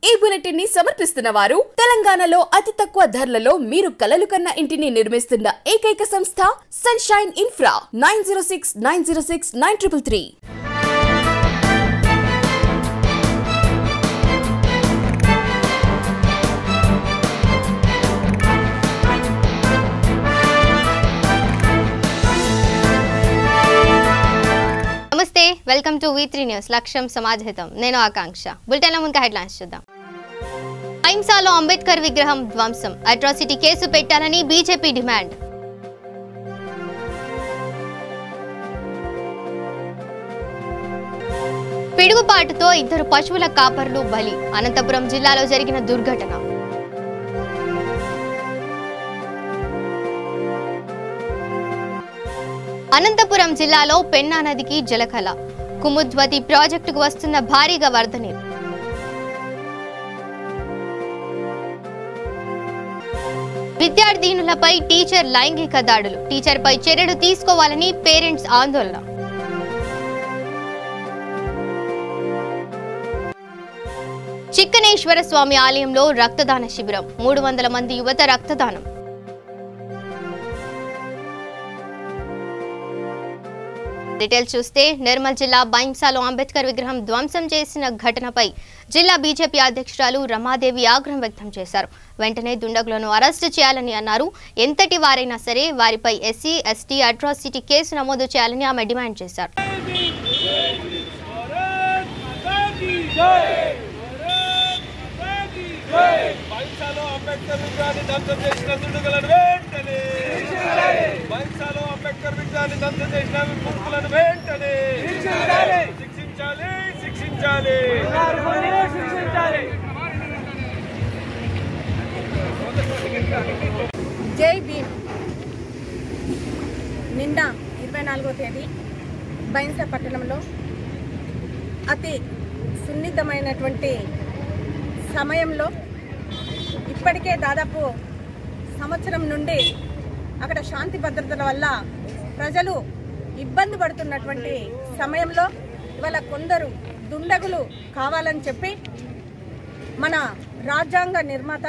ఈ బులెటిన్ ని సమర్పిస్తున్న వారు తెలంగాణలో అతి తక్కువ ధరలలో మీరు కలలు కన్న ఇంటిని నిర్మిస్తున్న ఏకైక సంస్థ sunshine infra nine zero six nine zero six nine triple three నమస్తే welcome to V three news లక్ష్యం సమాజహితం నేను ఆకాంక్ష బులెటిన్ ముందుగా హెడ్లైన్స్ చూద్దాం అహింసాలో అంబేద్కర్ విగ్రహం ధ్వంసం అట్రాసిటీ కేసు పెట్టాలని బీజేపీ డిమాండ్ పిడుగుపాటుతో ఇద్దరు పశువుల కాపర్లు బలి అనంతపురం జిల్లాలో జరిగిన దుర్ఘటన అనంతపురం జిల్లాలో పెన్నా నదికి జలకళ కుముద్వతి ప్రాజెక్టుకు వస్తున్న భారీగా వరద నీరు విద్యార్థినులపై టీచర్ లైంగిక దాడులు టీచర్పై చర్యలు తీసుకోవాలని పేరెంట్స్ ఆందోళన చిక్కనేశ్వర స్వామి ఆలయంలో రక్తదాన శిబిరం మూడు వందల మంది యువత రక్తదానం డీటెయిల్స్ చూస్తే నిర్మల్ జిల్లా బైంసాలో అంబేద్కర్ విగ్రహం ధ్వంసం చేసిన ఘటనపై జిల్లా బీజేపీ అధ్యక్షురాలు రమాదేవి ఆగ్రహం వ్యక్తం చేశారు వెంటనే దుండగులను అరెస్టు చేయాలని అన్నారు ఎంతటి వారైనా సరే వారిపై ఎస్సీ ఎస్టీ అట్రాసిటీ కేసు నమోదు చేయాలని ఆమె డిమాండ్ చేశారు బైంసాలో అంబేద్కర్ విగ్రహాన్ని ధ్వంసం చేసిన దుండగులను వెంటనే బైంసాలో అంబేద్కర్ విగ్రహాన్ని ధ్వంసం చేసిన ముక్కులను వెంటనే శిక్షించాలి శిక్షించాలి జై భీమ్ నిన్న ఇరవై నాలుగో తేదీ బైన్సా పట్టణంలో అతి సున్నితమైనటువంటి సమయంలో ఇప్పటికే దాదాపు సంవత్సరం నుండి అక్కడ శాంతి భద్రతల వల్ల ప్రజలు ఇబ్బంది పడుతున్నటువంటి సమయంలో ఇవాళ కొందరు దుండగులు కావాలని చెప్పి మన రాజ్యాంగ నిర్మాత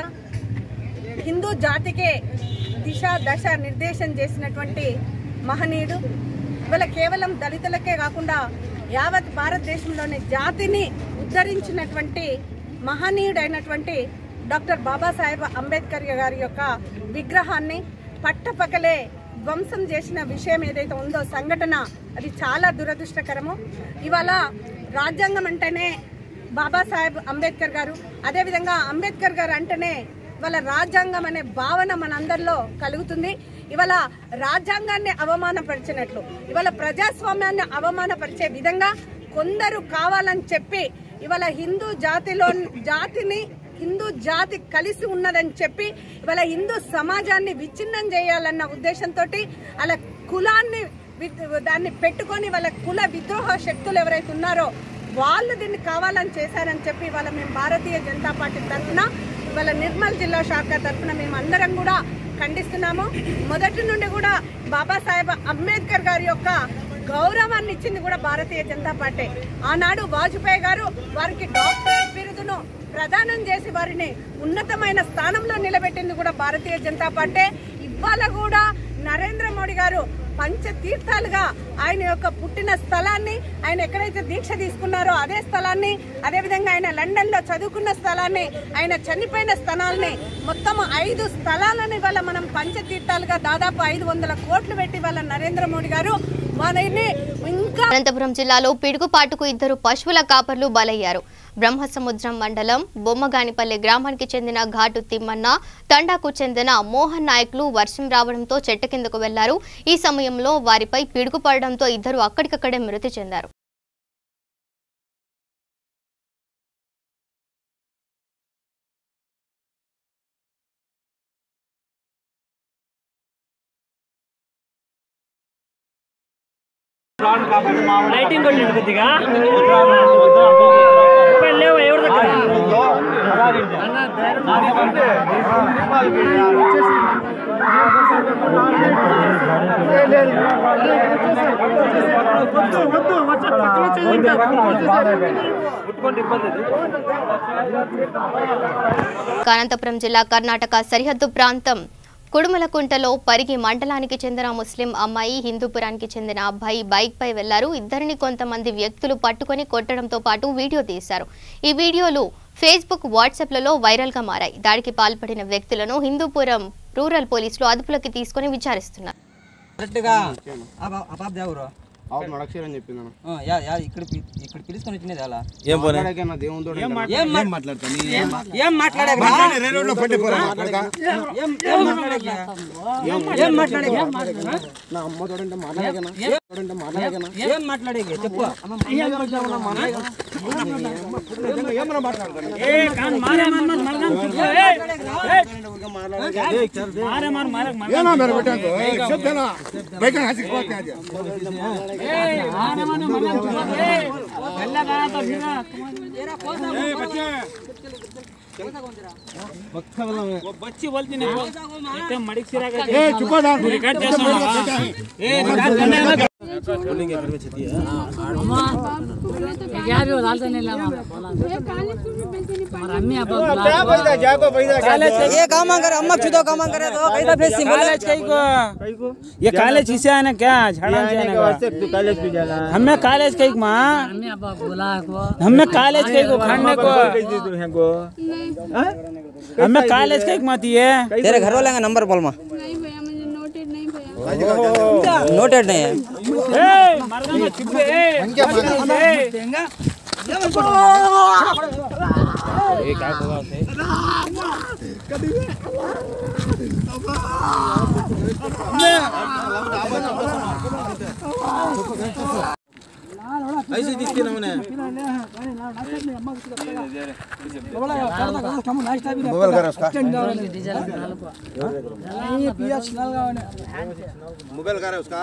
హిందూ జాతికే దిశ దశ నిర్దేశం చేసినటువంటి మహనీయుడు ఇవాళ కేవలం దళితులకే కాకుండా యావత్ భారతదేశంలోని జాతిని ఉద్ధరించినటువంటి మహనీయుడైనటువంటి డాక్టర్ బాబాసాహెబ్ అంబేద్కర్ గారి యొక్క విగ్రహాన్ని పట్టపకలే ధ్వంసం చేసిన విషయం ఏదైతే ఉందో సంఘటన అది చాలా దురదృష్టకరము ఇవాళ రాజ్యాంగం అంటేనే బాబాసాహెబ్ అంబేద్కర్ గారు అదేవిధంగా అంబేద్కర్ గారు అంటేనే ఇవాళ రాజ్యాంగం అనే భావన మనందరిలో కలుగుతుంది ఇవాళ రాజ్యాంగాన్ని అవమానపరిచినట్లు ఇవాళ ప్రజాస్వామ్యాన్ని అవమానపరిచే విధంగా కొందరు కావాలని చెప్పి ఇవాళ హిందూ జాతిలో జాతిని హిందూ జాతి కలిసి ఉన్నదని చెప్పి ఇవాళ హిందూ సమాజాన్ని విచ్ఛిన్నం చేయాలన్న ఉద్దేశంతో అలా కులాన్ని వి- దాన్ని పెట్టుకొని వాళ్ళ కుల విద్రోహ శక్తులు ఎవరైతే ఉన్నారో వాళ్ళు దీన్ని కావాలని చేశారని చెప్పి ఇవాళ మేము భారతీయ జనతా పార్టీ తరఫున ఇవాళ నిర్మల్ జిల్లా శాఖ తరఫున మేము అందరం కూడా ఖండిస్తున్నాము మొదటి నుండి కూడా బాబాసాహెబ్ అంబేద్కర్ గారి యొక్క గౌరవాన్ని ఇచ్చింది కూడా భారతీయ జనతా పార్టీ ఆనాడు వాజ్పేయి గారు వారికి డాక్టరేట్ బిరుదును ప్రదానం చేసి వారిని ఉన్నతమైన స్థానంలో నిలబెట్టింది కూడా భారతీయ జనతా పార్టీ ఇవాళ కూడా నరేంద్ర మోడీ గారు పంచ తీర్థాలుగా ఆయన యొక్క పుట్టిన స్థలాన్ని ఆయన ఎక్కడైతే దీక్ష తీసుకున్నారో అదే స్థలాన్ని అదేవిధంగా ఆయన లండన్ లో చదువుకున్న స్థలాన్ని ఆయన చనిపోయిన స్థలాల్ని మొత్తం ఐదు స్థలాలను ఇవాళ మనం పంచతీర్థాలుగా దాదాపు ఐదు వందల కోట్లు పెట్టి వాళ్ళ నరేంద్ర మోడీ గారు మనని ఇంకా అనంతపురం జిల్లాలో పిడుగుపాటుకు ఇద్దరు పశువుల కాపర్లు బలయ్యారు బ్రహ్మసముద్రం మండలం బొమ్మగానిపల్లి గ్రామానికి చెందిన ఘాటు తిమ్మన్న తండాకు చెందిన మోహన్ నాయకులు వర్షం రావడంతో చెట్టు కిందకు వెళ్లారు ఈ సమయంలో వారిపై పిడుగుపడడంతో ఇద్దరు అక్కడికక్కడే మృతి చెందారు లైటింగ్ కొట్టిండు కొద్దిగా రూపాయలు లేవు ఎవరి దగ్గర అనంతపురం జిల్లా కర్ణాటక సరిహద్దు ప్రాంతం కుడుమలకుంటలో పరిగి మండలానికి చెందిన ముస్లిం అమ్మాయి హిందూపురానికి చెందిన అబ్బాయి బైక్ పై వెళ్లారు ఇద్దరిని కొంతమంది వ్యక్తులు పట్టుకొని కొట్టడంతో పాటు వీడియో తీశారు ఈ వీడియోలు ఫేస్బుక్ వాట్సాప్లలో వైరల్గా మారాయి దాడికి పాల్పడిన వ్యక్తులను హిందూపురం రూరల్ పోలీసులు అదుపులోకి తీసుకొని విచారిస్తున్నారు కరెక్ట్గా ఆ బా- ఆ పాప దేవురు అవును మడక్షరం అని చెప్పింది అన్న. ఆ, యా యా ఇక్కడ పి- ఇక్కడ పిలుచుకొని వచ్చినది అలా మాట్లాడాకే నా దేవునితో ఏం మాట్లాడే ఏం మాట్లాడేకి? ఏం ఏం మాట్లాడేకి? ఏం మాట్లాడేకి? నా అమ్మతో మాట్లాడగనా ఏం మాట్లాడేకి చెప్పు बच्ची बोलती नहीं एकदम मडिक सिरा का रिकॉर्ड చేస్తున్నా ये काम कर अम्मा चुदो काम करे तो कैसा फेस कॉलेज कहीं को ये कॉलेज किसे है ना क्या झाड़ा से आने का हमें कॉलेज कहीं माँ हमें कॉलेज कहीं को खाने को हमें कॉलेज कहीं मत ये तेरे घर वाले का नंबर बोल मा नोटेड नहीं है ए मर्द में चुप ए मोबाइल कर उसका मोबाइल कर उसका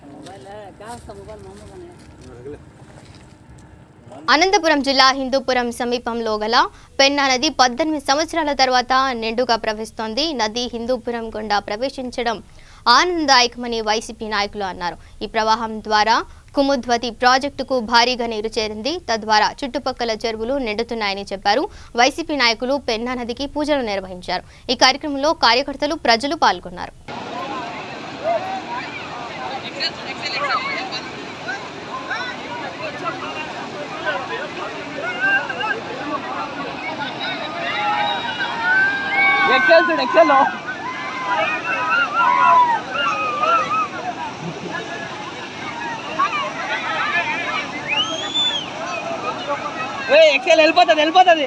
అనంతపురం జిల్లా హిందూపురం సమీపంలో గల పెన్నా నది పద్దెనిమిది సంవత్సరాల తర్వాత నిండుగా ప్రవహిస్తోంది నది హిందూపురం గుండా ప్రవేశించడం ఆనందదాయకమని వైసీపీ నాయకులు అన్నారు ఈ ప్రవాహం ద్వారా కుముద్వతి ప్రాజెక్టుకు భారీగా నీరు చేరింది తద్వారా చుట్టుపక్కల చెరువులు నిండుతున్నాయని చెప్పారు వైసీపీ నాయకులు పెన్నా నదికి పూజలు నిర్వహించారు ఈ కార్యక్రమంలో కార్యకర్తలు ప్రజలు పాల్గొన్నారు ఎక్సెల్ వెళ్ళిపోతుంది వెళ్ళిపోతుంది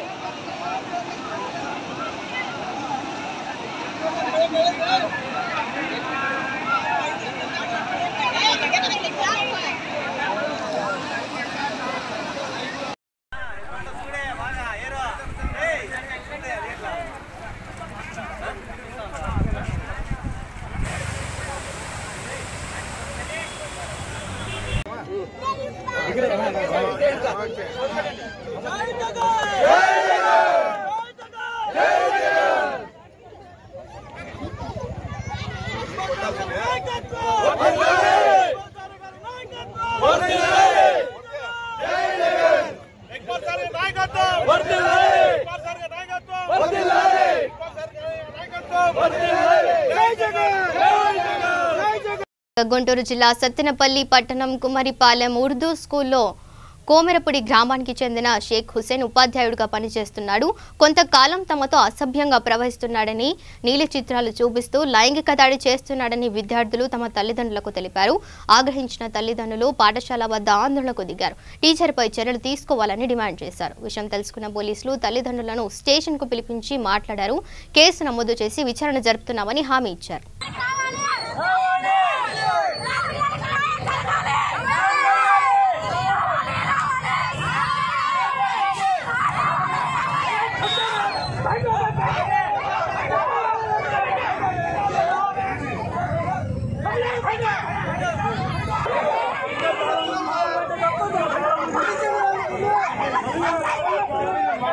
గుంటూరు జిల్లా సత్తెనపల్లి పట్టణం కుమరిపాలెం ఉర్దూ స్కూల్లో కోమెరపుడి గ్రామానికి చెందిన షేక్ హుసేన్ ఉపాధ్యాయుడిగా పనిచేస్తున్నాడు కొంతకాలం తమతో అసభ్యంగా ప్రవహిస్తున్నాడని నీలి చిత్రాలు చూపిస్తూ లైంగిక దాడి చేస్తున్నాడని విద్యార్థులు తమ తల్లిదండ్రులకు తెలిపారు ఆగ్రహించిన తల్లిదండ్రులు పాఠశాల వద్ద ఆందోళనకు దిగారు టీచర్పై చర్యలు తీసుకోవాలని డిమాండ్ చేశారు విషయం తెలుసుకున్న పోలీసులు తల్లిదండ్రులను స్టేషన్కు పిలిపించి మాట్లాడారు కేసు నమోదు చేసి విచారణ జరుపుతున్నామని హామీ ఇచ్చారు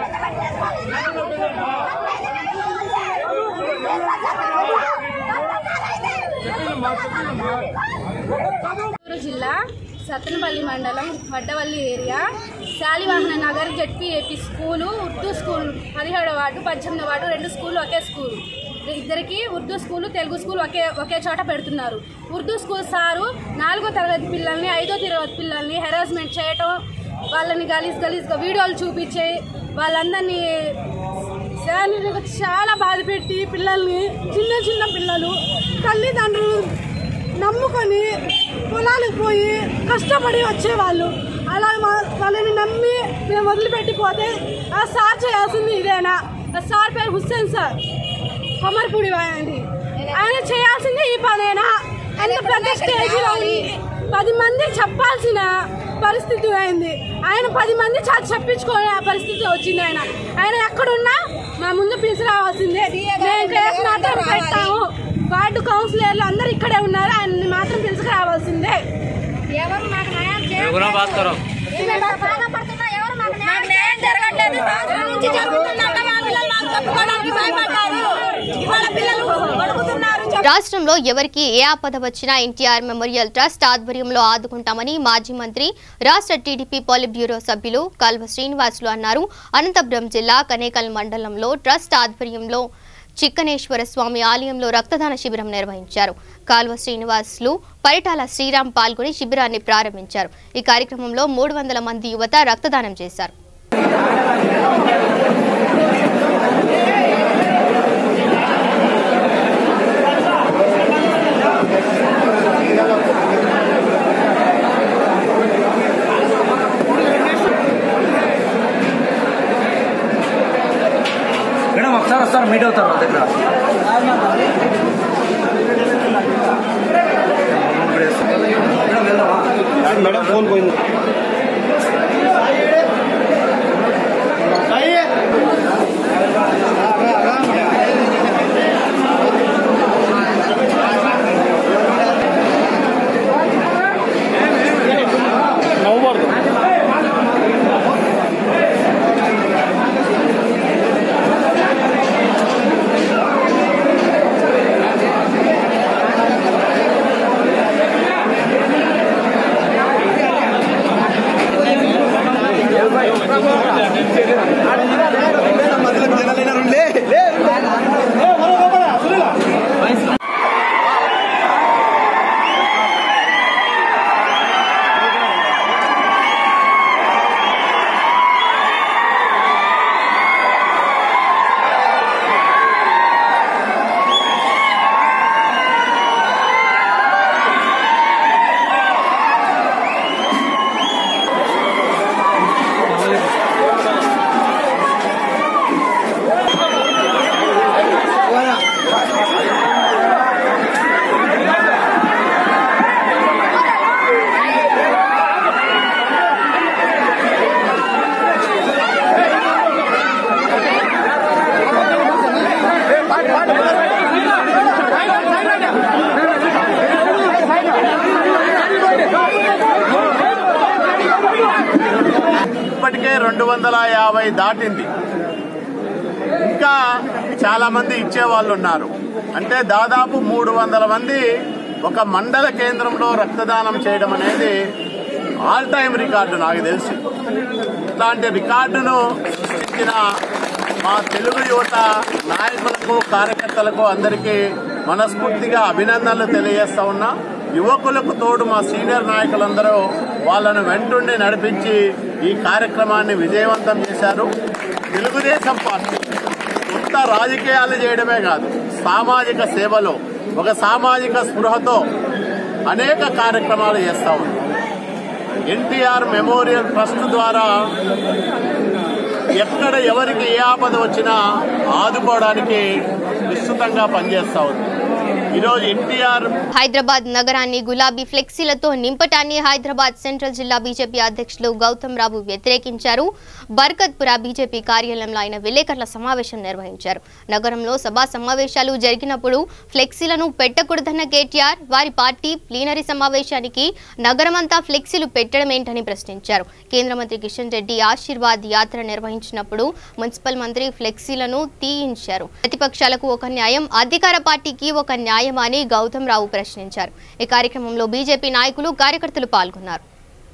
Thank you. చిత్తూరు జిల్లా సత్తనపల్లి మండలం Vaddavalli area Shalivahana Nagar ZP AP school Urdu school పదిహేడో వార్డు పద్దెనిమిదో వార్డు రెండు స్కూల్ ఒకే స్కూల్ ఇద్దరికి ఉర్దూ స్కూలు తెలుగు స్కూల్ ఒకే ఒకే చోట పెడుతున్నారు ఉర్దూ స్కూల్ సారు నాలుగో తరగతి పిల్లల్ని ఐదో తరగతి పిల్లల్ని హెరాస్మెంట్ చేయటం వాళ్ళని గలీజ్ గలీజ్గా వీడియోలు చూపించి వాళ్ళందరినీ శారీరక చాలా బాధ పెట్టి పిల్లల్ని చిన్న చిన్న పిల్లలు తల్లిదండ్రులు నమ్ముకొని పొలాలకు పోయి కష్టపడి వచ్చేవాళ్ళు అలా వా- వాళ్ళని నమ్మి మేము వదిలిపెట్టిపోతే ఆ సార్ చేయాల్సింది ఇదేనా ఆ సార్ పేరు హుస్సేన్ సార్ కొమర్పూడి వాయండి ఆయన చేయాల్సింది ఈ పనేనా ఎంత పెద్ద స్టేజ్లో ఉంది. పది మంది చెప్పాల్సిన పరిస్థితి అయింది ఆయన పది మంది చ- చెప్పించుకునే ఆ పరిస్థితి వచ్చింది ఆయన ఆయన ఎక్కడున్నా మా ముందు పిలిచిరావాల్సిందే మేము కేసు మాత్రం పెట్టాము వార్డు కౌన్సిలర్లు అందరూ ఇక్కడే ఉన్నారు ఆయన్ని మాత్రం పిలుచుకురావాల్సిందే ఎవరు మాకు న్యాయం చేయట్లేదు. మేము బాధపడుతున్నా, ఎవరు మాకు న్యాయం జరగట్లేదు. సంవత్సరం నుంచి జరుగుతుందంట, మా పిల్లలు మాకు చెప్పుకోవడానికి భయపడ్డారు. ఇవాళ పిల్లలు అడుగుతున్నారు రాష్ట్రంలో ఎవరికి ఏ ఆపద వచ్చినా ఎన్టీఆర్ మెమోరియల్ ట్రస్ట్ ఆధ్వర్యంలో ఆదుకుంటామని మాజీ మంత్రి రాష్ట్ర టీడీపీ పాలిట్ బ్యూరో సభ్యులు కల్వ శ్రీనివాసులు అన్నారు అనంతపురం జిల్లా కనేకల్ మండలంలో ట్రస్ట్ ఆధ్వర్యంలో చిక్కనేశ్వర స్వామి ఆలయంలో రక్తదాన శిబిరం నిర్వహించారు కాల్వ శ్రీనివాసులు పరిటాల శ్రీరామ్ పాల్గొని శిబిరాన్ని ప్రారంభించారు ఈ కార్యక్రమంలో మూడు వందల మంది యువత రక్తదానం చేశారు మేడం ఒకసారి వస్తారు మీట్ అవుతారు నా దగ్గర మేడం ఫోన్ పోయింది ఇప్పటికే రెండు వందల యాభై దాటింది ఇంకా చాలా మంది ఇచ్చే వాళ్ళు ఉన్నారు అంటే దాదాపు మూడు వందల మంది ఒక మండల కేంద్రంలో రక్తదానం చేయడం అనేది ఆల్ టైమ్ రికార్డు నాకు తెలిసి ఇట్లాంటి రికార్డును సృష్టించిన మా తెలుగు యువత నాయకులకు కార్యకర్తలకు అందరికీ మనస్ఫూర్తిగా అభినందనలు తెలియజేస్తా ఉన్నా యువకులకు తోడు మా సీనియర్ నాయకులందరూ వాళ్ళను వెంటుండి నడిపించి ఈ కార్యక్రమాన్ని విజయవంతం చేశారు తెలుగుదేశం పార్టీ కొత్త రాజకీయాలు చేయడమే కాదు సామాజిక సేవలో ఒక సామాజిక స్పృహతో అనేక కార్యక్రమాలు చేస్తా ఉంది ఎన్టీఆర్ మెమోరియల్ ట్రస్ట్ ద్వారా ఎక్కడ ఎవరికి ఏ ఆపద వచ్చినా ఆదుకోవడానికి విస్తృతంగా పనిచేస్తా ఉంది ఈరోజు ఎన్టీఆర్ హైదరాబాద్ నగరాన్ని గులాబీ ఫ్లెక్సీలతో నింపటాన్ని హైదరాబాద్ సెంట్రల్ జిల్లా బీజేపీ అధ్యక్షులు గౌతమ్ రావు వ్యతిరేకించారు బర్కత్పుర బీజేపీ కార్యాలయంలో ఆయన విలేకరుల సమావేశం నిర్వహించారు నగరంలో సభా సమావేశాలు జరిగినప్పుడు ఫ్లెక్సీలను పెట్టకూడదన్న కేటీఆర్ వారి పార్టీ ప్లీనరీ సమావేశానికి నగరమంతా ఫ్లెక్సీలు పెట్టడం ఏంటని ప్రశ్నించారు కేంద్ర మంత్రి కిషన్ రెడ్డి ఆశీర్వాద్ యాత్ర నిర్వహించినప్పుడు మున్సిపల్ మంత్రి ఫ్లెక్సీలను తీయించారు ప్రతిపక్షాలకు ఒక న్యాయం అధికార పార్టీకి ఒక న్యాయం న్యాయమా అని గౌతమ్ రావు ప్రశ్నించారు ఈ కార్యక్రమంలో బీజేపీ నాయకులు కార్యకర్తలు పాల్గొన్నారు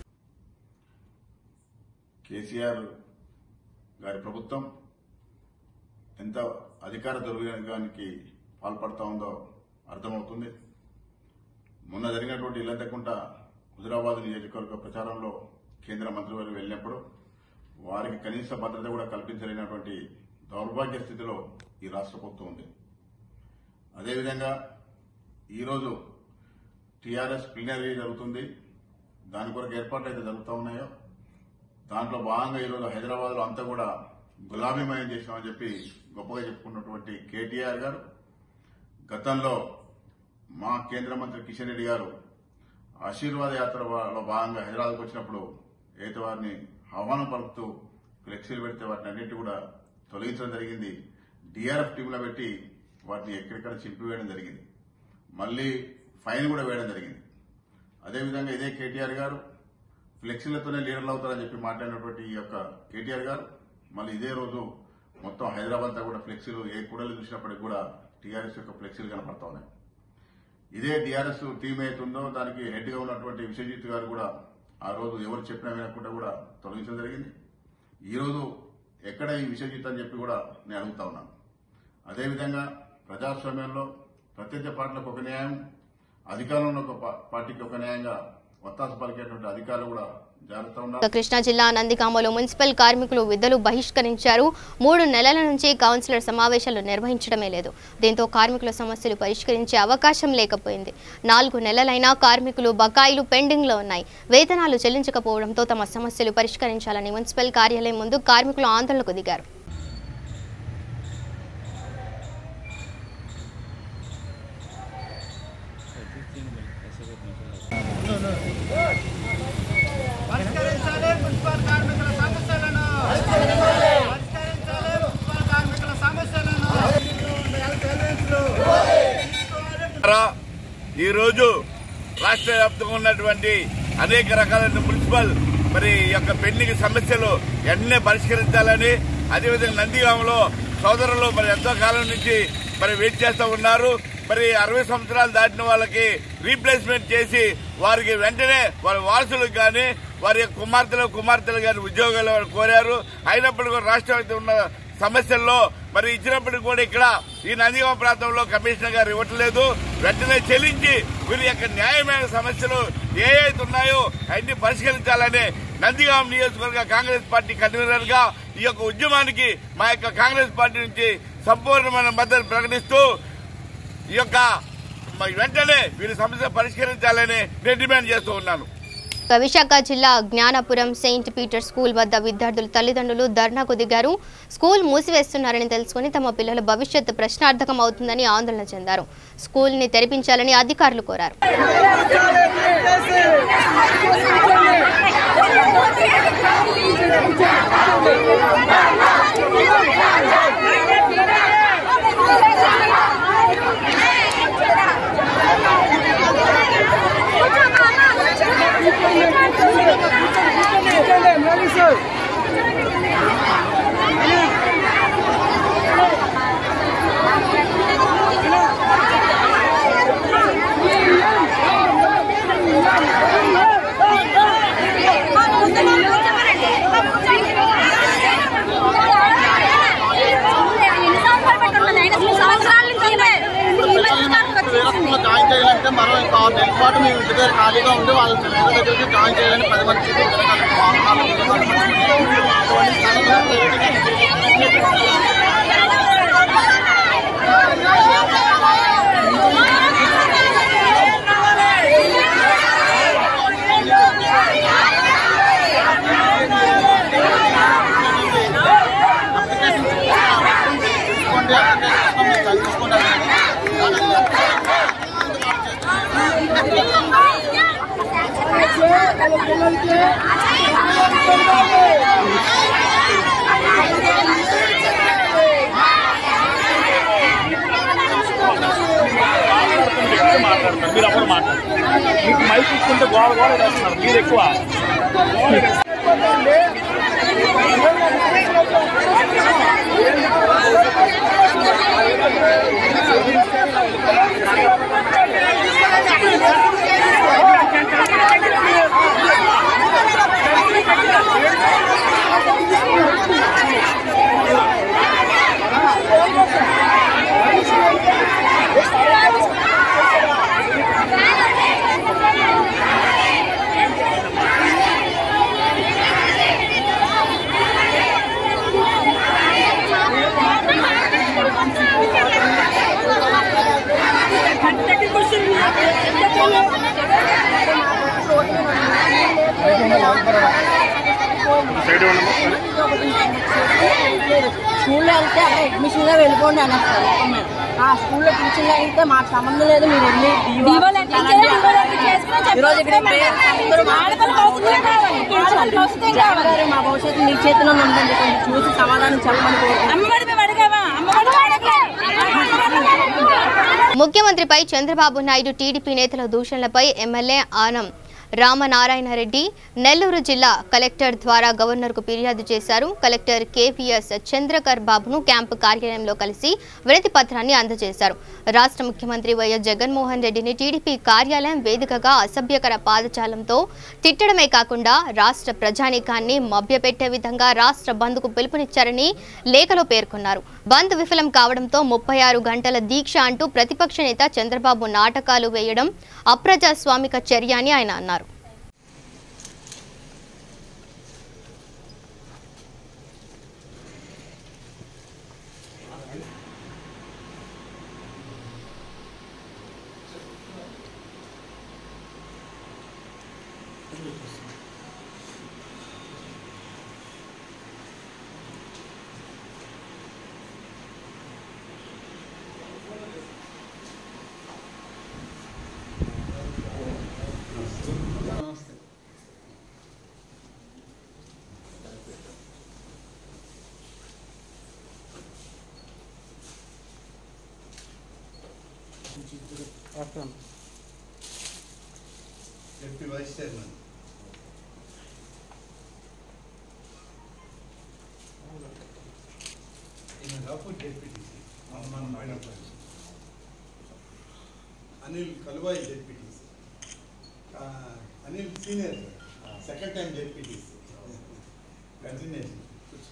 కేసీఆర్ గారి ప్రభుత్వం ఎంత అధికార దుర్వినియోగానికి పాల్పడతా ఉందో అర్థమవుతుంది మొన్న జరిగినటువంటి ఇల్లంతకుంట హుజరాబాద్ నియోజకవర్గ ప్రచారంలో కేంద్ర మంత్రివర్గం వెళ్ళినప్పుడు వారికి కనీస భద్రత కూడా కల్పించలేనటువంటి దౌర్భాగ్య స్థితిలో ఈ రాష్ట్ర ప్రభుత్వం ఉంది అదేవిధంగా ఈరోజు టీఆర్ఎస్ ప్లీనరీ జరుగుతుంది దాని కొరకు ఏర్పాట్లు అయితే జరుగుతూ ఉన్నాయో దాంట్లో భాగంగా ఈరోజు హైదరాబాద్ లో అంతా కూడా గులాబీమయం చేశామని చెప్పి గొప్పగా చెప్పుకున్నటువంటి కేటీఆర్ గారు గతంలో మా కేంద్ర మంత్రి కిషన్ రెడ్డి గారు ఆశీర్వాద యాత్రలో భాగంగా హైదరాబాద్కు వచ్చినప్పుడు ఏదో వారిని ఆహ్వానం పలుకుతూ ఫ్లెక్సీలు పెడితే వాటిని అన్నిటి కూడా తొలగించడం జరిగింది డిఆర్ఎఫ్ టీంలో పెట్టి వాటిని ఎక్కడెక్కడ చింపివేయడం జరిగింది మళ్ళీ ఫైన్ కూడా వేయడం జరిగింది అదేవిధంగా ఇదే కేటీఆర్ గారు ఫ్లెక్సీలతోనే లీడర్లు అవుతారని చెప్పి మాట్లాడినటువంటి ఈ యొక్క కేటీఆర్ గారు మళ్ళీ ఇదే రోజు మొత్తం హైదరాబాద్ అంతా కూడా ఫ్లెక్సీలు ఏ కూడలు చూసినప్పటికి కూడా టీఆర్ఎస్ యొక్క ఫ్లెక్సీలు కనపడతా ఉన్నాయి ఇదే టీఆర్ఎస్ టీం ఏతుందో దానికి హెడ్ గా ఉన్నటువంటి విశ్వజిత్ గారు కూడా ఆ రోజు ఎవరు చెప్పినా వినకుండా కూడా తొలగించడం జరిగింది ఈ రోజు ఎక్కడ ఈ విశ్వజిత్ అని చెప్పి కూడా నేను అడుగుతా ఉన్నాను అదేవిధంగా ప్రజాస్వామ్యంలో ప్రత్యర్థ పార్టీలకు ఒక న్యాయం అధికారంలో ఉన్న ఒక పా- పార్టీకి ఒక న్యాయంగా ఒత్తాసు పలికేటువంటి అధికారులు కూడా జాగ్రత్త ఉండాలి ఇక కృష్ణా జిల్లా నందిగామలో మున్సిపల్ కార్మికులు విధులు బహిష్కరించారు మూడు నెలల నుంచి కౌన్సిలర్ సమావేశాలు నిర్వహించడమే లేదు దీంతో కార్మికుల సమస్యలు పరిష్కరించే అవకాశం లేకపోయింది నాలుగు నెలలైనా కార్మికులు బకాయిలు పెండింగ్లో ఉన్నాయి వేతనాలు చెల్లించకపోవడంతో తమ సమస్యలు పరిష్కరించాలని మున్సిపల్ కార్యాలయం ముందు కార్మికులు ఆందోళనకు దిగారు పరిష్కరించాలి మున్సిపల్ కార్మికుల సమస్యలను పరిష్కరించాలి మున్సిపల్ కార్మికుల సమస్యలను ద్వారా ఈరోజు రాష్ట్ర వ్యాప్తంగా ఉన్నటువంటి అనేక రకాలైన మున్సిపల్ మరి ఈ యొక్క పెండింగ్ సమస్యలు వెంటనే పరిష్కరించాలని అదేవిధంగా నందిగామలో సోదరులు మరి ఎంతో కాలం నుంచి మరి వెయిట్ చేస్తూ ఉన్నారు మరి అరవై సంవత్సరాలు దాటిన వాళ్ళకి రీప్లేస్మెంట్ చేసి వారికి వెంటనే వారి వారసులకు కానీ వారి యొక్క కుమార్తెలు కుమార్తెలు కానీ ఉద్యోగాలు వారు కోరారు అయినప్పటికీ కూడా రాష్ట్ర వ్యాప్తంగా ఉన్న సమస్యల్లో మరి ఇచ్చినప్పటికీ కూడా ఇక్కడ ఈ నందిగామ ప్రాంతంలో కమిషనర్ గారు ఇవ్వట్లేదు వెంటనే చెల్లించి వీరి యొక్క న్యాయమైన సమస్యలు ఏ అయితే ఉన్నాయో అన్ని పరిష్కరించాలని నందిగామ నియోజకవర్గ కాంగ్రెస్ పార్టీ కన్వీనర్ గా ఈ యొక్క ఉద్యమానికి మా యొక్క కాంగ్రెస్ పార్టీ నుంచి సంపూర్ణమైన మద్దతు ప్రకటిస్తూ ఈ యొక్క మ- వెంటనే వీరి సమస్య పరిష్కరించాలని నేను డిమాండ్ చేస్తూ ఉన్నాను ఇక విశాఖ జిల్లా జ్ఞానపురం సెయింట్ పీటర్ స్కూల్ వద్ద విద్యార్థుల తల్లిదండ్రులు ధర్నాకు దిగారు స్కూల్ మూసివేస్తున్నారని తెలుసుకుని తమ పిల్లల భవిష్యత్తు ప్రశ్నార్థకం అవుతుందని ఆందోళన చెందారు స్కూల్ ని తెరిపించాలని అధికారులు కోరారు వేరొకరిలో జాయిన్ చేయాలంటే మరో ఇంకా ఆరు నెలల పాటు మేము ఇంటి దగ్గర ఖాళీగా ఉండి వాళ్ళ వేరే దగ్గరికి జాయిన్ చేయాలని పది మంది తిరగాలి. వాహనాలు తిరగాలి. తీసుకోండి అప్లికేషన్ మీరు చదివించుకోండి మాట్లాడతారు మీరు అప్పుడు మాట్లాడతారు మీకు మైక్ ఇస్తుంటే గోడ గోడ వేస్తున్నారు మీరు ఎక్కువ Thank you. సైడ్ ఉండమా స్కూల్లో వెళ్తే అక్కడ అడ్మిషన్ గా వెళ్ళిపోండి అనేస్తారు మొత్తం మీద. ఆ స్కూల్లో టీచింగ్ అయితే మాకు సంబంధం లేదు మీరు వెళ్ళి డివోలు ఎట్టించే, డివోలు ఎట్టించేసుకుని చెప్పి ఈరోజు ఇక్కడ అందరూ ఆడపిల్ల భవిష్యత్తుకే కావాలి. ఆడపిల్ల భవిష్యత్తుకే కావాలి. గారు మా భవిష్యత్తు మీ చేతిలో ఉందండి కొంచెం చూసి సమాధానం చెప్పమని కోరుకుంటున్నాను. అమ్మఒడి మేము అడిగావా అమ్మఒడి వాడకే. ముఖ్యమంత్రిపై చంద్రబాబు నాయుడు టీడీపీ నేతల దూషణలపై ఎమ్మెల్యే ఆనం రామనారాయణరెడ్డి నెల్లూరు జిల్లా కలెక్టర్ ద్వారా గవర్నర్కు ఫిర్యాదు చేశారు కలెక్టర్ కేవీఎస్ చంద్రకర్ బాబును క్యాంపు కార్యాలయంలో కలిసి వినతి పత్రాన్ని అందజేశారు రాష్ట్ర ముఖ్యమంత్రి వైఎస్ జగన్మోహన్ రెడ్డిని టీడీపీ కార్యాలయం వేదికగా అసభ్యకర పాదచాలంతో తిట్టడమే కాకుండా రాష్ట్ర ప్రజానీకాన్ని మభ్యపెట్టే విధంగా రాష్ట్ర బంద్కు పిలుపునిచ్చారని లేఖలో పేర్కొన్నారు బంద్ విఫలం కావడంతో ముప్పై ఆరు గంటల దీక్ష అంటూ ప్రతిపక్ష నేత చంద్రబాబు నాటకాలు వేయడం అప్రజాస్వామిక చర్య అని ఆయన అన్నారు డిప్యూటీ వైస్ చైర్మన్ ఈయన రాపూర్ జెడ్పీటీసీ మన madam Anil Kaluvai ZPTC Anil senior second time ZPTC continuation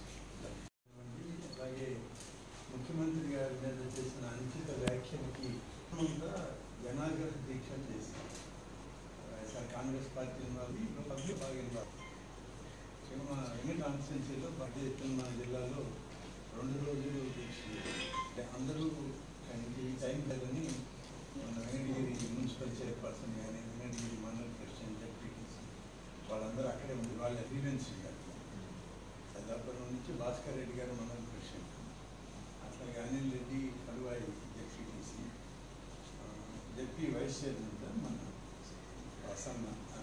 అలాగే ముఖ్యమంత్రి గారి మీద చేసిన అంకిత వ్యాఖ్యలకి అంతా జనాగ్రహ దీక్ష చేశారు వైఎస్ఆర్ కాంగ్రెస్ పార్టీ వాళ్ళు ఇంకా పబ్లిక్ బాగా ఇన్వాల్వ్ సినిమా ఎన్ని కాన్స్టిట్యున్సీలో పెద్ద ఎత్తున జిల్లాలో రెండు రోజులు దీక్ష చేశారు. అంటే అందరూ ఈ టైం లేదని మన వెంకటగిరి మున్సిపల్ చైర్పర్సన్ కానీ వెంకటగిరి మండల ప్రెసిడెంట్ జడ్పీటీసీ వాళ్ళందరూ అక్కడే ఉంది వాళ్ళ ఎవిడెన్స్ గారు సదాపురం నుంచి భాస్కర్ రెడ్డి గారు మండల ప్రెసిడెంట్ అట్లాగే Anil Reddy Kaluvai ZPTC ZP vice chairman గారు మన ప్రసన్న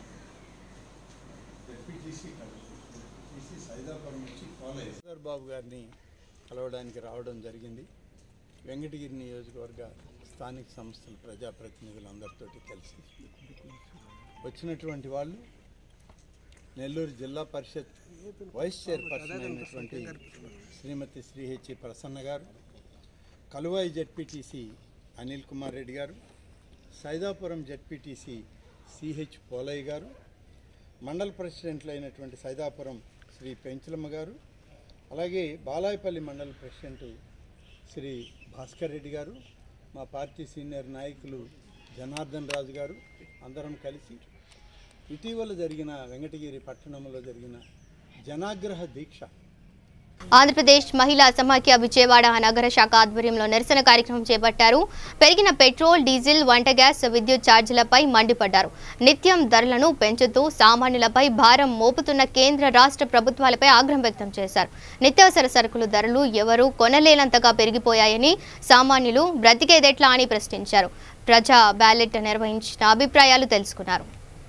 జడ్పీటీసీ జడ్పీటీసీ సైదాపురం నుంచి ఫాలో అయ్యారు బాబు గారిని కలవడానికి రావడం జరిగింది వెంకటగిరి నియోజకవర్గ స్థానిక సంస్థల ప్రజాప్రతినిధులు అందరితోటి కలిసి వచ్చినటువంటి వాళ్ళు నెల్లూరు జిల్లా పరిషత్ వైస్ చైర్పర్సన్ అయినటువంటి శ్రీమతి శ్రీహెచ్ ప్రసన్న గారు కలువాయి జడ్పీటీసీ అనిల్ కుమార్ రెడ్డి గారు సైదాపురం జడ్పీటీసీ సిహెచ్ పోలయ్య గారు మండల ప్రెసిడెంట్లు అయినటువంటి సైదాపురం శ్రీ పెంచలమ్మ గారు అలాగే బాలాయపల్లి మండల ప్రెసిడెంట్ శ్రీ భాస్కర్ రెడ్డి గారు మా పార్టీ సీనియర్ నాయకులు జనార్దన్ రాజు గారు అందరం కలిసి ఇటీవల జరిగిన వెంకటగిరి పట్టణంలో జరిగిన జనాగ్రహ దీక్ష ఆంధ్రప్రదేశ్ మహిళా సమాఖ్య విజయవాడ నగర శాఖ ఆధ్వర్యంలో నిరసన కార్యక్రమం చేపట్టారు పెరిగిన పెట్రోల్ డీజిల్ వంట గ్యాస్ విద్యుత్ ఛార్జీలపై మండిపడ్డారు నిత్యం ధరలను పెంచుతూ సామాన్యులపై భారం మోపుతున్న కేంద్ర రాష్ట్ర ప్రభుత్వాలపై ఆగ్రహం వ్యక్తం చేశారు నిత్యావసర సరుకులు ధరలు ఎవరూ కొనలేనంతగా పెరిగిపోయాయని సామాన్యులు బ్రతికేదెట్లా అని ప్రశ్నించారు ప్రజా బ్యాలెట్ నిర్వహించిన అభిప్రాయాలు తెలుసుకున్నారు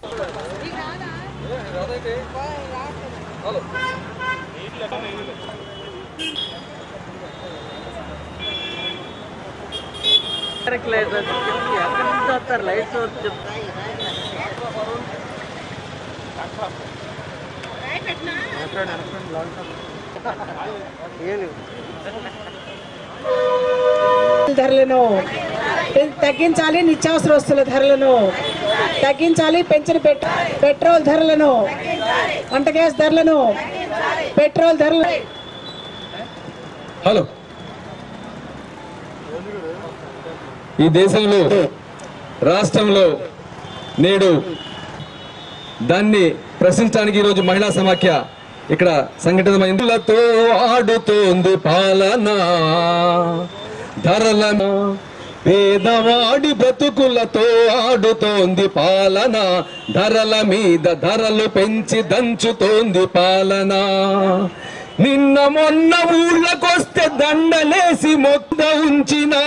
లైట్స్ ధరలను తగ్గించాలి నిత్యావసర వస్తువుల ధరలను తగ్గించాలి పెంచిన పెట్- పెట్రోల్ ధరలను వంట గ్యాస్ ధరలను పెట్రోల్ ధరలు హలో ఈ దేశంలో రాష్ట్రంలో నేడు దాన్ని ప్రశ్నించడానికి ఈరోజు మహిళా సమాఖ్య ఇక్కడ సంఘటితమైందిలతో ఆడుతోంది పాలన ధరలను పేదవాడి బ్రతుకులతో ఆడుతోంది పాలన ధరల మీద ధరలు పెంచి దంచుతోంది పాలన నిన్న మొన్న ఊళ్ళకొస్తే దండలేసి మొక్క ఉంచినా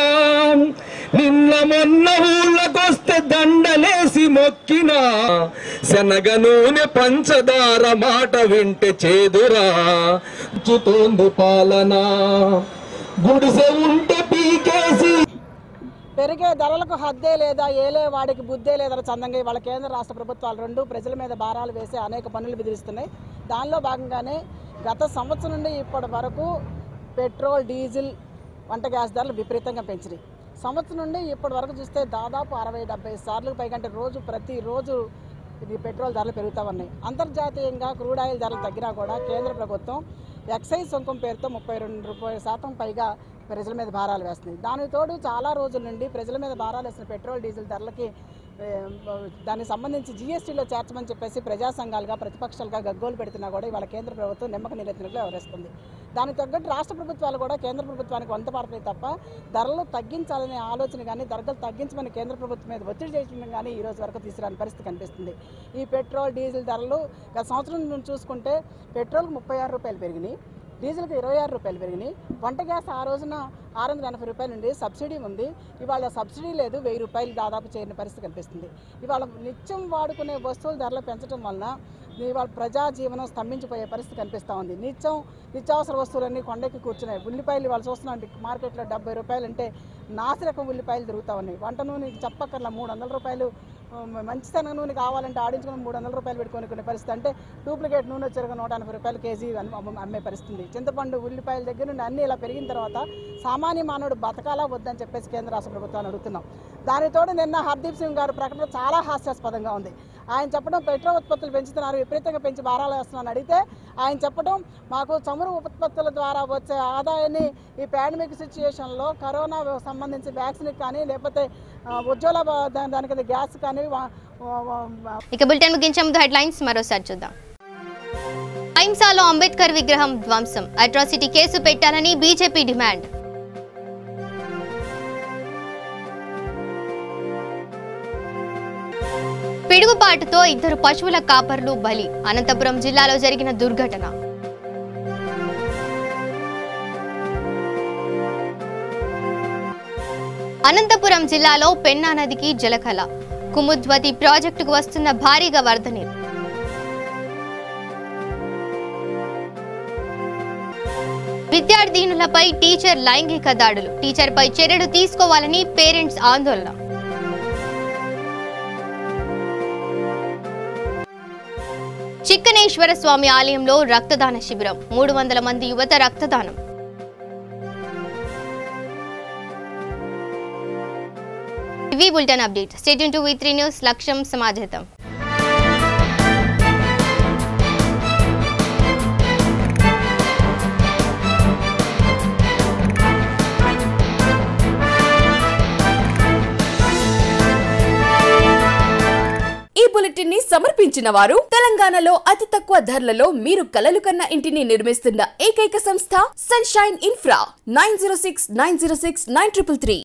నిన్న మొన్న ఊళ్ళకొస్తే దండలేసి మొక్కినా శనగ నూనె పంచదార మాట వింటే చేదురా చుతోంది పాలన గుడిసె ఉంటే పీకేసి పెరిగే ధరలకు హద్దే లేదా ఏలే వాడికి బుద్ధే లేదని చందంగా వాళ్ళ కేంద్ర రాష్ట్ర ప్రభుత్వాలు రెండు ప్రజల మీద భారాలు వేసి అనేక పనులు బెదిరిస్తున్నాయి దానిలో భాగంగానే గత సంవత్సరం నుండి ఇప్పటి వరకు పెట్రోల్ డీజిల్ వంట గ్యాస్ ధరలు విపరీతంగా పెంచినాయి సంవత్సరం నుండి ఇప్పటి వరకు చూస్తే దాదాపు అరవై డెబ్బై సార్లు పైగా అంటే రోజు ప్రతిరోజు ఇది పెట్రోల్ ధరలు పెరుగుతూ ఉన్నాయి అంతర్జాతీయంగా క్రూడ్ ఆయిల్ ధరలు తగ్గినా కూడా కేంద్ర ప్రభుత్వం ఎక్సైజ్ సుంకం పేరుతో ముప్పై రెండు రూపాయల శాతం పైగా ప్రజల మీద భారాలు వేస్తుంది దానికి తోడు చాలా రోజుల నుండి ప్రజల మీద భారాలు వేసిన పెట్రోల్ డీజిల్ ధరలకి ఏ, దానికి సంబంధించి జీఎస్టీలో చేర్చమని చెప్పేసి ప్రజా సంఘాలుగా ప్రతిపక్షాలుగా గగ్గోలు పెడుతున్నా కూడా ఇవాళ కేంద్ర ప్రభుత్వం నిమ్మక నిరెత్తినట్లు వ్యవహరిస్తుంది దానికి తగ్గట్టు రాష్ట్ర ప్రభుత్వాలు కూడా కేంద్ర ప్రభుత్వానికి వంత పడతాయి తప్ప ధరలు తగ్గించాలనే ఆలోచన కానీ ధరలు తగ్గించమని కేంద్ర ప్రభుత్వం మీద ఒత్తిడి చేయడం కానీ ఈ రోజు వరకు తీసుకురాని పరిస్థితి కనిపిస్తుంది ఈ పెట్రోల్ డీజిల్ ధరలు గత సంవత్సరం నుంచి చూసుకుంటే పెట్రోల్కి ముప్పై ఆరు రూపాయలు పెరిగినాయి డీజిల్కి ఇరవై ఆరు రూపాయలు పెరిగినాయి వంట గ్యాస్ ఆ రోజున ఆరు వందల ఎనభై రూపాయలు ఉంది సబ్సిడీ ఉంది ఇవాళ సబ్సిడీ లేదు వెయ్యి రూపాయలు దాదాపు చేరిన పరిస్థితి కనిపిస్తుంది ఇవాళ నిత్యం వాడుకునే వస్తువుల ధరలు పెంచడం వలన ఇవాళ ప్రజా జీవనం స్తంభించిపోయే పరిస్థితి కనిపిస్తూ ఉంది నిత్యం నిత్యావసర వస్తువులన్నీ కొండకి కూర్చున్నాయి ఉల్లిపాయలు ఇవాళ చూస్తున్నాం మార్కెట్లో డెబ్బై రూపాయలు అంటే నాసిరకం ఉల్లిపాయలు దొరుకుతూ ఉన్నాయి వంట నూనె చెప్పక్కర్లా మూడు వందల రూపాయలు ఉమ్, మంచి శనగ నూనె కావాలంటే ఆడించుకుని మూడు వందల రూపాయలు పెట్టుకొని కొనే పరిస్థితి అంటే డూప్లికేట్ నూనె వచ్చారు నూట ఎనభై రూపాయలు కేజీ అమ్మ- అమ్మ- అమ్మే పరిస్థితి చింతపండు ఉల్లిపాయల దగ్గర నుండి అన్ని ఇలా పెరిగిన తర్వాత సామాన్య మానవుడు బతకాలా వద్దని చెప్పేసి కేంద్ర రాష్ట్ర ప్రభుత్వాన్ని అడుగుతున్నాం దానితోడు నిన్న హర్దీప్ సింగ్ గారి ప్రకటన చాలా హాస్యాస్పదంగా ఉంది ఆయన చెప్పడం పెట్రోల్ ఉత్పత్తులు పెంచుతున్నారు విపరీతంగా పెంచి భారాలు వేస్తున్నారని అడిగితే ఆయన చెప్పడం మాకు చమురు ఉత్పత్తుల ద్వారా వచ్చే ఆదాయాన్ని ఈ పాండమిక్ సిచ్యుయేషన్లో కరోనా సంబంధించి వ్యాక్సిన్ కానీ లేకపోతే ఆ, ఉజ్వల బ- దా- దానికి గ్యాస్ కానీ వా- వా- వా- ఇక బులెటిన్ ముగించే ముందు హెడ్లైన్స్ మరోసారి చూద్దాం అహింసాలో అంబేద్కర్ విగ్రహం ధ్వంసం అట్రాసిటీ కేసు పెట్టాలని బీజేపీ డిమాండ్ పిడుగుపాటుతో ఇద్దరు పశువుల కాపర్లు బలి అనంతపురం జిల్లాలో జరిగిన దుర్ఘటన అనంతపురం జిల్లాలో పెన్నా నదికి జలకళ కుముద్వతి ప్రాజెక్టుకు వస్తున్న భారీగా వరద నీరు విద్యార్థినులపై టీచర్ లైంగిక దాడులు టీచర్పై చర్యలు తీసుకోవాలని పేరెంట్స్ ఆందోళన చిక్కనేశ్వర స్వామి ఆలయంలో రక్తదాన శిబిరం మూడు వందల మంది యువత రక్తదానం ఇవి bulletin update state to V three news లక్ష్యం సమాజేతం ఈ బులెటిన్ ని సమర్పించిన వారు తెలంగాణలో అతి తక్కువ ధరలలో మీరు కలలు కన్న ఇంటిని నిర్మిస్తున్న ఏకైక సంస్థ sunshine infra nine zero six nine zero six nine triple three